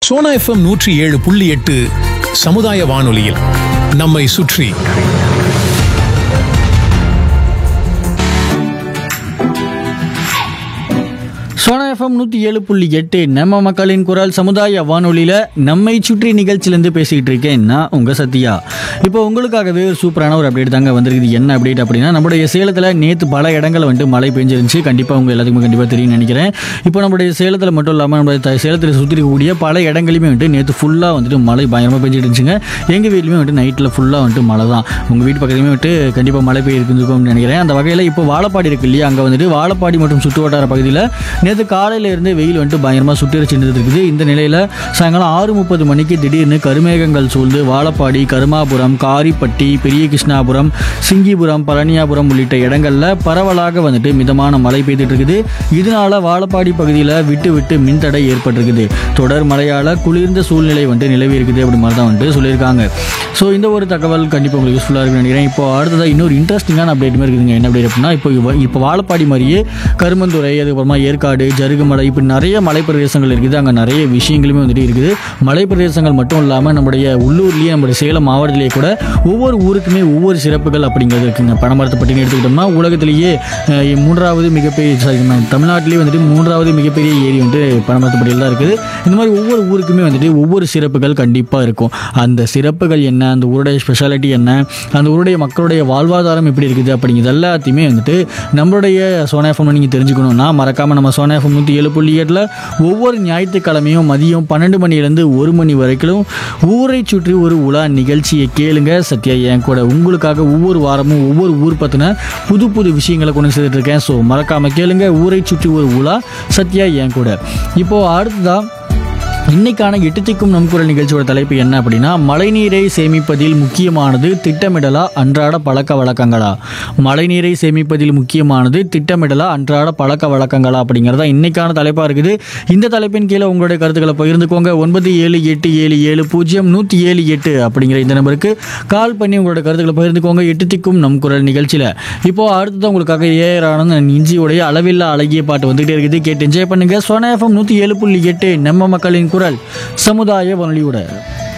Sona FM நூற்றி ஏழு புள்ளி எட்டு சமுதாய வானொலியில் நம்மை சுற்றி சோனா எஃப்எம் நூற்றி ஏழு புள்ளி எட்டு நம்ம மக்களின் குரல் சமுதாய வானொலியில் நம்மை சுற்றி நிகழ்ச்சியிலேருந்து பேசிக்கிட்டு இருக்கேன் நான் உங்கள் சத்யா இப்போ உங்களுக்காகவே ஒரு சூப்பரான ஒரு அப்டேட் தாங்க வந்திருக்குது என்ன அப்டேட் அப்படின்னா நம்முடைய சேலத்தில் நேற்று பல இடங்கள் வந்துட்டு மழை பெஞ்சிருந்துச்சு கண்டிப்பாக உங்கள் எல்லாத்துக்குமே கண்டிப்பாக தெரியும் நினைக்கிறேன் இப்போ நம்முடைய சேலத்தில் மட்டும் இல்லாமல் நம்முடைய த- சேலத்தில் சுற்றி இருக்கக்கூடிய பல இடங்களையுமே வந்துட்டு நேற்று ஃபுல்லாக வந்துட்டு மழை பயங்கரமாக பெஞ்சிட்டு இருந்துச்சுங்க எங்கள் வீட்லையுமே வந்துட்டு நைட்டில் ஃபுல்லாக வந்துட்டு மழை தான் உங்கள் வீட்டு பக்கத்துலையுமே வந்துட்டு கண்டிப்பாக மழை பெய்யிருக்குன்னு நினைக்கிறேன் அந்த வகையில் இப்போ வாழப்பாடி இருக்கு இல்லையா அங்கே வந்துட்டு வாழப்பாடி மற்றும் சுற்று வட்டார பகுதியில் நேற்று காலையில இருந்து வெயில் வந்துட்டு பயங்கரமாக சுட்டரிச்சு இருக்குது இந்த நிலையில் சாயங்காலம் ஆறு முப்பது மணிக்கு திடீர்னு கருமேகங்கள் சூழ்ந்து வாழப்பாடி கருமாபுரம் காரிப்பட்டி பெரிய கிருஷ்ணாபுரம் சிங்கிபுரம் பழனியாபுரம் உள்ளிட்ட இடங்களில் பரவலாக வந்துட்டு மிதமான மழை பெய்துட்டு இருக்குது இதனால வாழப்பாடி பகுதியில் விட்டு விட்டு மின்தடை ஏற்பட்டிருக்குது தொடர் மழையால் குளிர்ந்த சூழ்நிலை வந்துட்டு நிலவி இருக்குது அப்படி மாதிரி தான் வந்துட்டு சொல்லியிருக்காங்க ஸோ இந்த ஒரு தகவல் கண்டிப்பாக உங்களுக்கு யூஸ்ஃபுல்லாக இருக்குன்னு நினைக்கிறேன் இப்போ அடுத்ததாக இன்னொரு இன்ட்ரெஸ்டிங்கான அப்டேட் மாதிரி இருக்குதுங்க என்ன அப்டேட் அப்படின்னா இப்போ இவ- இப்போ வாழப்பாடி மாதிரியே கருமந்துறை அதுக்கப்புறமா ஏற்காடு ஜருகுமலை இப்படி நிறைய மலை பிரதேசங்கள் இருக்குது அங்கே நிறைய விஷயங்களுமே வந்துட்டு இருக்குது மலை பிரதேசங்கள் மட்டும் இல்லாமல் நம்முடைய உள்ளூர்லேயே நம்முடைய சேலம் மாவட்டத்திலேயே கூட ஒவ்வொரு ஊருக்குமே ஒவ்வொரு சிறப்புகள் அப்படிங்கிறது இருக்குங்க பனைமரத்தைப்பட்டின்னு எடுத்துக்கிட்டோம்னா உலகத்திலேயே அஹ், மூன்றாவது மிகப்பெரிய சாரி நம்ம தமிழ்நாட்டிலேயே வந்துட்டு மூன்றாவது மிகப்பெரிய ஏரி வந்துட்டு பனைமரத்துப்பட்டியில் தான் இருக்குது இந்த மாதிரி ஒவ்வொரு ஊருக்குமே வந்துட்டு ஒவ்வொரு சிறப்புகள் கண்டிப்பாக இருக்கும் அந்த சிறப்புகள் என்ன அந்த ஊருடைய ஸ்பெஷாலிட்டி என்ன அந்த ஊருடைய மக்களுடைய வாழ்வாதாரம் எப்படி இருக்குது அப்படிங்கிறது எல்லாத்தையுமே வந்துட்டு நம்மளுடைய சோனா எஃப்எம் நீங்கள் தெரிஞ்சுக்கணும்னா மறக்காமல் நம்ம சோனா எஃப்எம் நூற்றி ஏழு புள்ளி ஏழில் ஒவ்வொரு ஞாயிற்றுக்கிழமையும் மதியம் பன்னெண்டு மணிலேருந்து ஒரு மணி வரைக்கும் ஊரை சுற்றி ஒரு உலா நிகழ்ச்சியை கேளுங்க சத்யா என் கூட உங்களுக்காக ஒவ்வொரு வாரமும் ஒவ்வொரு ஊர் பற்றின புது புது விஷயங்களை கொண்டு சேர்த்துட்டு இருக்கேன் ஸோ மறக்காமல் கேளுங்க ஊரை சுற்றி ஒரு உலா சத்யா என் கூட இப்போது அடுத்ததான் இன்னைக்கான எட்டு திக்கும் நம் குரல் நிகழ்ச்சியோட தலைப்பு என்ன அப்படின்னா மழைநீரை சேமிப்பதில் முக்கியமானது திட்டமிடலா அன்றாட பழக்க வழக்கங்களா மழைநீரை சேமிப்பதில் முக்கியமானது திட்டமிடலா அன்றாட பழக்க வழக்கங்களா அப்படிங்கிறதா இன்னைக்கான தலைப்பாக இருக்குது இந்த தலைப்பின் கீழே உங்களுடைய கருத்துக்களை பகிர்ந்துக்கோங்க ஒன்பது ஏழு எட்டு ஏழு ஏழு பூஜ்ஜியம் நூற்றி ஏழு எட்டு அப்படிங்கிற இந்த நம்பருக்கு கால் பண்ணி உங்களோட கருத்துக்களை பகிர்ந்துக்கோங்க எட்டு திக்கும் நம் குரல் நிகழ்ச்சியில் இப்போ அடுத்ததான் உங்களுக்காக ஏஆர் ஆனந்த் இஞ்சியுடைய அளவில்லா அழகிய பாட்டு வந்துகிட்டே இருக்குது கேட்டு என்ஜாய் பண்ணுங்க சோனா எஃப்எம் நூற்றி ஏழு புள்ளி எட்டு நம்ம மக்களின் குரல் சமுதாய வானொலியோட